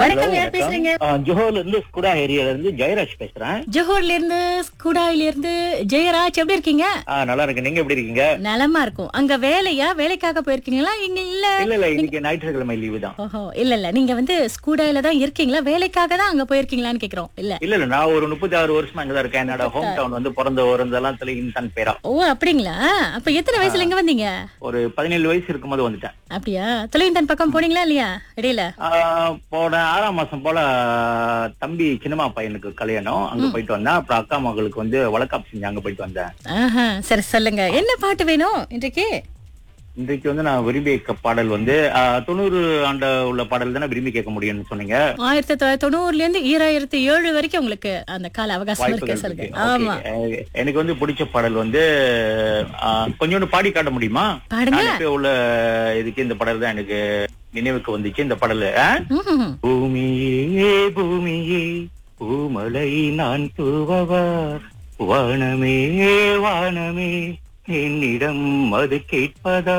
வணக்கம் யார் பேசுறீங்க ஜோஹர்ல இருந்து ஸ்குடா ஏரியால இருந்து ஜெயராஜ் பேசுறேன் ஜோஹர்ல இருந்து ஸ்கூடாயில இருந்து ஜெயராஜ் எப்படி இருக்கீங்க ஆ, நல்லா இருக்கு நீங்க எப்படி இருக்கீங்க நலமா இருக்கும் அங்க வேலையா வேலைக்காக போயிருக்கீங்களா இங்க இல்ல இல்ல இல்ல இன்னைக்கு ஞாயிற்றுக்கிழமை லீவு தான் ஓஹோ இல்ல இல்ல நீங்க வந்து ஸ்கூடாயில தான் இருக்கீங்களா வேலைக்காக தான் அங்க போயிருக்கீங்களான்னு கேக்குறோம் இல்ல இல்ல இல்ல நான் ஒரு முப்பத்தி ஆறு வருஷமா இங்கதான் இருக்கேன் என்னோட ஹோம் டவுன் வந்து பிறந்த ஊர்ந்தெல்லாம் சொல்லி இன்சான் பேரா ஓ அப்படிங்களா அப்ப எத்தனை வயசுல இங்க வந்தீங்க ஒரு பதினேழு வயசு இருக்கும்போது வந்துட்டேன் அப்படியா தொலைவிந்தன் பக்கம் போனீங்களா இல்லையா இடையில ஆ, போன ஆறாம் மாசம் போல தம்பி சின்னம்மா பையனுக்கு கல்யாணம் அங்க போயிட்டு வந்தேன் அப்புறம் அக்கா மகளுக்கு வந்து வழக்காப்பு செஞ்சு அங்க போயிட்டு வந்தேன் ஆஹா சரி சொல்லுங்க என்ன பாட்டு வேணும் இன்றைக்கு இன்றைக்கு வந்து நான் விரும்பி கேட்க பாடல் வந்து ஆ, தொண்ணூறு ஆண்டு உள்ள பாடல் தானே விரும்பி கேட்க முடியும்னு சொன்னீங்க ஆயிரத்தி தொள்ளாயிரத்தி தொண்ணூறுல இருந்து ஈராயிரத்தி ஏழு வரைக்கும் உங்களுக்கு அந்த கால அவகாசம் இருக்கு வாய்ப்புகள் சொல்லுங்க இருக்கு. ஆமா Okay. அஹ் எனக்கு வந்து பிடிச்ச பாடல் வந்து ஆஹ், கொஞ்சோண்டு பாடி காட்ட முடியுமா பாடுங்க நான் இப்ப உள்ள இதுக்கு இந்த பாடல் தான் எனக்கு நினைவுக்கு வந்துச்சு இந்த பாடல் ஆஹ்? ம்ஹும். பூமியே பூமியே பூமலை நான் தூவவா வானமே வானமே என்னிடம் அது கேட்பதா